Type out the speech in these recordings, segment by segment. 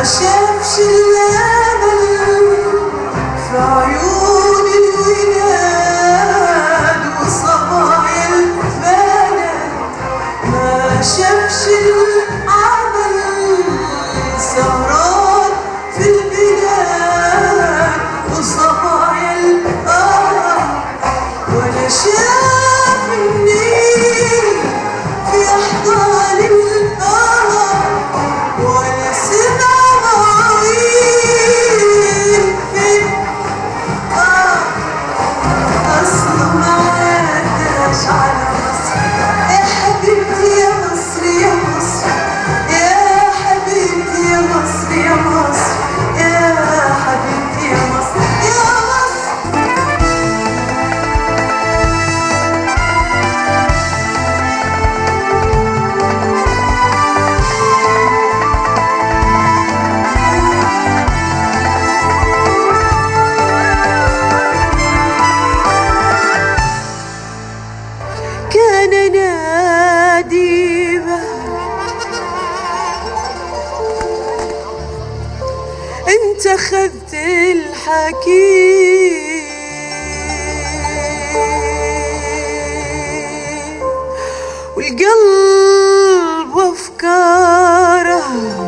ما شافش الامل في عيون الولاد وصبايا البلد ما شافش العمل سهران في البلاد وصبايا الأرض ولا شاف النيل في أحضان الأرض ولا سمع مواويل في الأرض أصله ما عداش على مصر يا حبيبتي يا مصر يا مصر يا حبيبتي يا مصر يا مصر يا حبيبتي يا مصر يا مصر كان نادي انت خذت الحكي والقلب وافكاره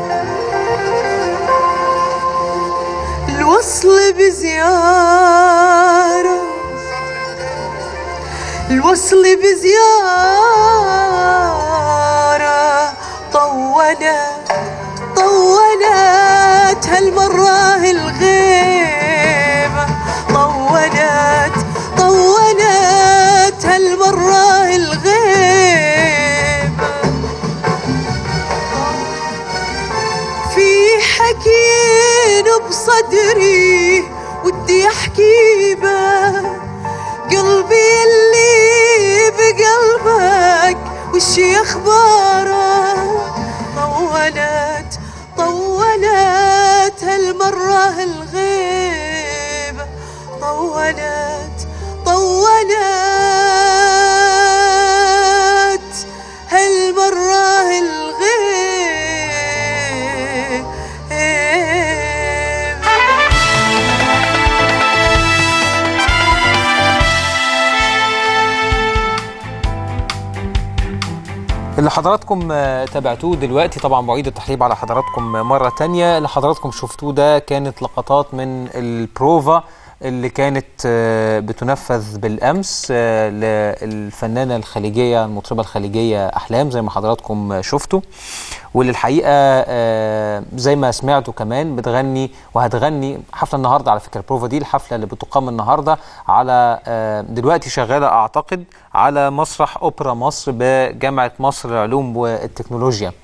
الوصل بزياره الوصل بزيارة طولت طولت هالمرة الغيبة طولت طولت هالمرة الغيبة في حكين بصدري ودي احكي به قلبي اللي بقلبك وش اخباره طولت طولت هالمرة الغيبة طولت طولت هالمرة الغيبة اللي حضراتكم آه، تابعتوه دلوقتي طبعا بعيد التحليل على حضراتكم مرة تانية اللي حضراتكم شفتوه ده كانت لقطات من البروفا اللي كانت آه، بتنفذ بالأمس آه، للفنانة الخليجية المطربة الخليجية أحلام زي ما حضراتكم آه، شفتوا واللي الحقيقة آه، زي ما سمعتوا كمان بتغني وهتغني حفلة النهاردة على فكرة البروفا دي الحفلة اللي بتقام النهاردة على آه، دلوقتي شغالة أعتقد على مسرح أوبرا مصر بجامعة مصر للعلوم والتكنولوجيا